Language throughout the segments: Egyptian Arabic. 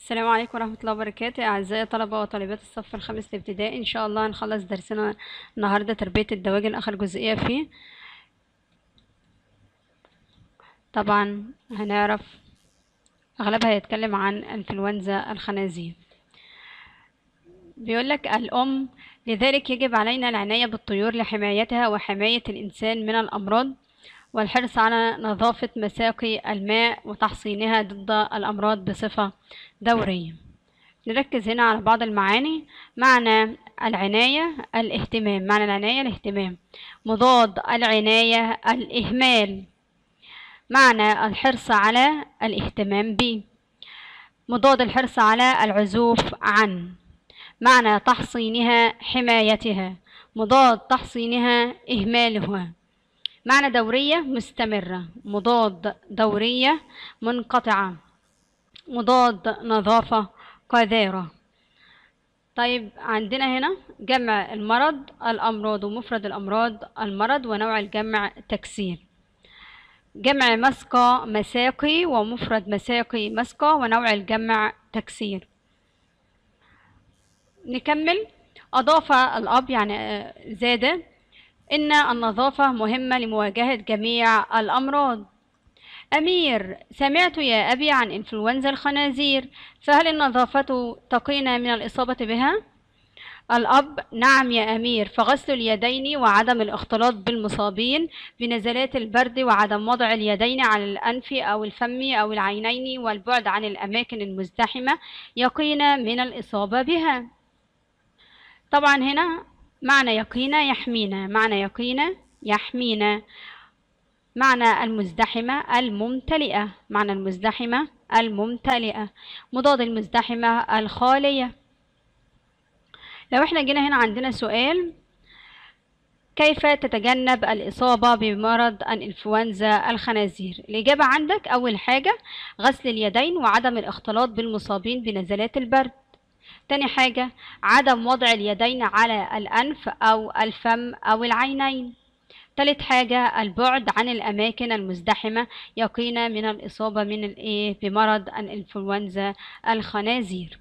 السلام عليكم ورحمة الله وبركاته أعزائي طلبة وطالبات الصف الخامس الابتدائي إن شاء الله هنخلص درسنا النهاردة تربية الدواجن آخر جزئية فيه طبعا هنعرف أغلبها هيتكلم عن انفلونزا الخنازير بيقولك الأم لذلك يجب علينا العناية بالطيور لحمايتها وحماية الإنسان من الأمراض والحرص على نظافة مساقي الماء وتحصينها ضد الأمراض بصفة دورية نركز هنا على بعض المعاني معنى العناية الاهتمام معنى العناية الاهتمام مضاد العناية الإهمال معنى الحرص على الاهتمام به مضاد الحرص على العزوف عن معنى تحصينها حمايتها مضاد تحصينها إهمالها معنى دورية مستمرة مضاد دورية منقطعة مضاد نظافة قذارة طيب عندنا هنا جمع المرض الأمراض ومفرد الأمراض المرض ونوع الجمع تكسير جمع مسقى مساقي ومفرد مساقي مسقى ونوع الجمع تكسير نكمل أضاف الأب يعني زاد إن النظافة مهمة لمواجهة جميع الأمراض أمير سمعت يا أبي عن إنفلونزا الخنازير فهل النظافة تقينا من الإصابة بها؟ الأب نعم يا أمير فغسل اليدين وعدم الاختلاط بالمصابين بنزلات البرد وعدم وضع اليدين على الأنف أو الفم أو العينين والبعد عن الأماكن المزدحمة يقينا من الإصابة بها طبعا هنا معنى يقينا يحمينا معنى يقينا يحمينا معنى المزدحمة الممتلئة معنى المزدحمة الممتلئة مضاد المزدحمة الخالية لو احنا جينا هنا عندنا سؤال كيف تتجنب الإصابة بمرض الإنفلونزا الخنازير الإجابة عندك أول حاجة غسل اليدين وعدم الاختلاط بالمصابين بنزلات البرد تاني حاجة عدم وضع اليدين على الأنف أو الفم أو العينين تالت حاجة البعد عن الأماكن المزدحمة يقينا من الإصابة من الإيه بمرض الإنفلونزا الخنازير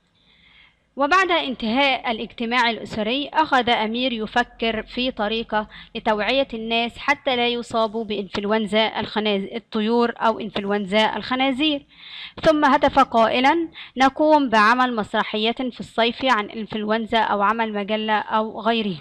وبعد انتهاء الاجتماع الأسري أخذ أمير يفكر في طريقة لتوعية الناس حتى لا يصابوا بإنفلونزا الخنازير الطيور أو إنفلونزا الخنازير ثم هتف قائلا نقوم بعمل مسرحية في الصيف عن إنفلونزا أو عمل مجلة أو غيره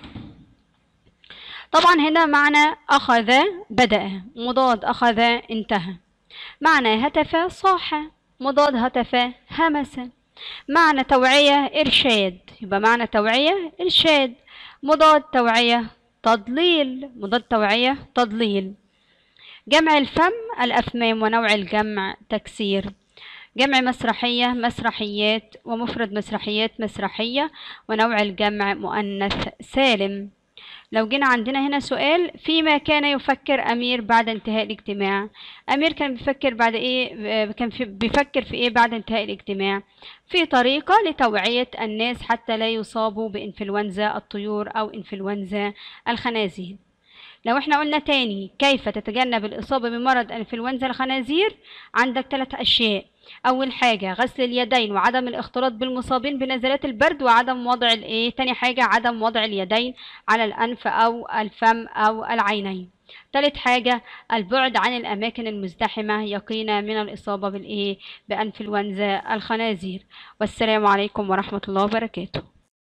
طبعا هنا معنى أخذ بدأ مضاد أخذ انتهى معنى هتف صاح مضاد هتف همس معنى توعية إرشاد يبقى معنى توعية إرشاد مضاد توعية تضليل مضاد توعية تضليل جمع الفم الأفمام ونوع الجمع تكسير جمع مسرحية مسرحيات ومفرد مسرحيات مسرحية ونوع الجمع مؤنث سالم لو جينا عندنا هنا سؤال فيما كان يفكر أمير بعد انتهاء الاجتماع أمير كان بيفكر بعد إيه كان في بيفكر في إيه بعد انتهاء الاجتماع في طريقة لتوعية الناس حتى لا يصابوا بإنفلونزا الطيور أو إنفلونزا الخنازير لو احنا قلنا تاني كيف تتجنب الإصابة بمرض إنفلونزا الخنازير عندك ثلاث أشياء أول حاجة غسل اليدين وعدم الاختلاط بالمصابين بنزلات البرد وعدم وضع الإيه تاني حاجة عدم وضع اليدين على الأنف أو الفم أو العينين تالت حاجة البعد عن الأماكن المزدحمة يقينا من الإصابة بالإيه بأنفلونزا الخنازير والسلام عليكم ورحمة الله وبركاته